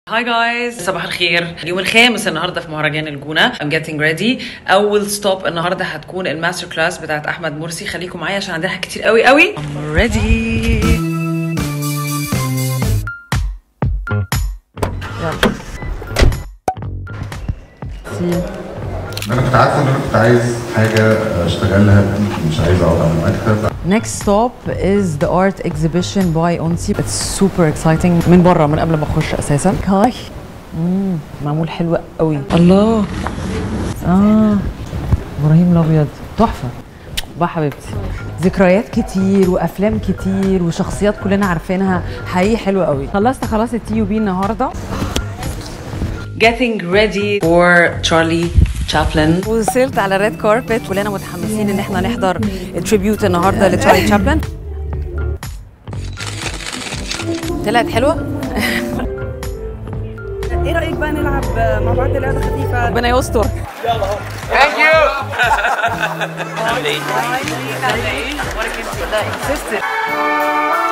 هاي جايز صباح الخير اليوم الخامس النهارده في مهرجان الجونه I'm getting ready اول ستوب النهارده هتكون الماستر كلاس بتاعت احمد مرسي خليكم معايا عشان عندنا حاجات كتير قوي قوي I'm ready انا كنت عارفه ان انا كنت عايز حاجه اشتغلها بايدي مش عايز اقعد على المكتب Next stop is the art exhibition by Onsi. It's super exciting من بره من قبل ما اخش اساسا. هاي مم، معمول حلو قوي. الله اه ابراهيم الابيض تحفه. بقى حبيبتي ذكريات كتير وافلام كتير وشخصيات كلنا عارفينها حقيقي حلوه قوي خلصت خلاص التي يو بي النهارده getting ready for Charlie Chaplin وصلت على الريد كاربت كلنا متحمسين ان احنا نحضر التريبيوت النهارده لتشارلي تشابلن طلعت حلوه ايه رايك بقى نلعب مع بعض لعبه خفيفه ربنا يستر What a